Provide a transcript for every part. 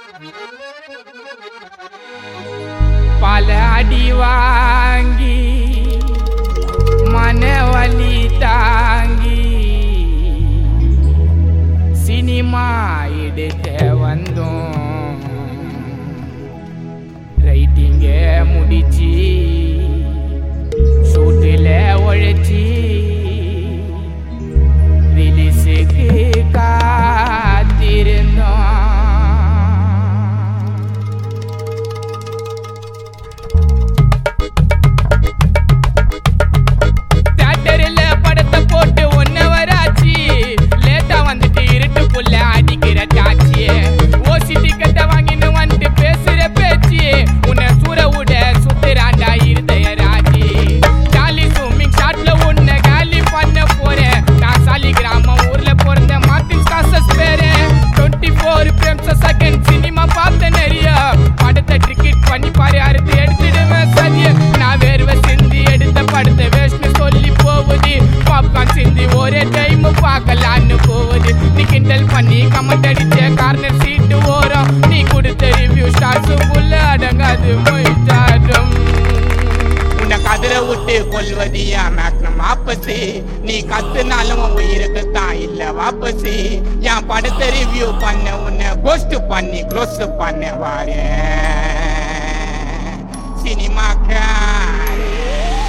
பல அடி வாங்கி மனவலி தாங்கி சினிமா எடுத்த வந்தோம் ரைட்டிங்க முடிச்சு ஷூட்டில் உழைச்சி ரிலீஸுக்கு காத்திருந்தோம் தியேட்டரில் படத்தை போட்டு ஒன் ஹவர் ஆச்சு லேட்டா வந்துட்டு இருட்டுக்குள்ள அடிக்கிற டாச்சி ஓசி டிக்கெட்டை வாங்கின்னு வந்துட்டு பேசுற பேச்சு உன்னை சூற விட சுத்துறாண்டா இருதய ராஜி ஜாலி ஸ்விம்மிங் ஷாட்ல உன்னை காலி பண்ண போறேன் நான் சாலி கிராமம் ஊர்ல பிறந்த மார்டின் ஸ்காசஸ் பேரு twenty four frames second cinema பார்த்த நிறைய படத்தை டிக்கெட் பண்ணி பாரு அறுத்து எடுத்துடுவேன் சரிய நான் வேர்வை சிந்தி எடுத்த படத்தை வேஸ்ட்னு சொல்லி போகுது பாப்கார்ன் சிந்தி ஒரே டைம் பார்க்கலான்னு போகுது நீ கிண்டல் பண்ணி கமெண்ட் அடிச்ச கார்னர் சீட்டு ஓரம் நீ கொடுத்த ரிவ்யூ ஸ்டார்ஸ் புல்ல அடங்காது மொய்தாடும் உன்னை கதிர விட்டு கொல்வது என் மேக்னம் ஆப்பசி நீ கத்துனாலும் உன் உயிருக்கு தான் இல்ல வாப்பசி என் படத்தை ரிவ்யூ பண்ண உன்னை கோஸ்ட் பண்ணி க்ளோஸ் பண்ண வாரு சினிமாக்காரே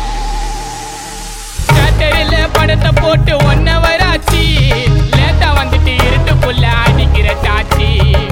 தியேட்டரில் படத்தை போட்டு ஒன் ஹவர் ஆச்சு லேட்டா வந்துட்டு இருட்டுக்குள்ள அடிக்கிற சாச்சி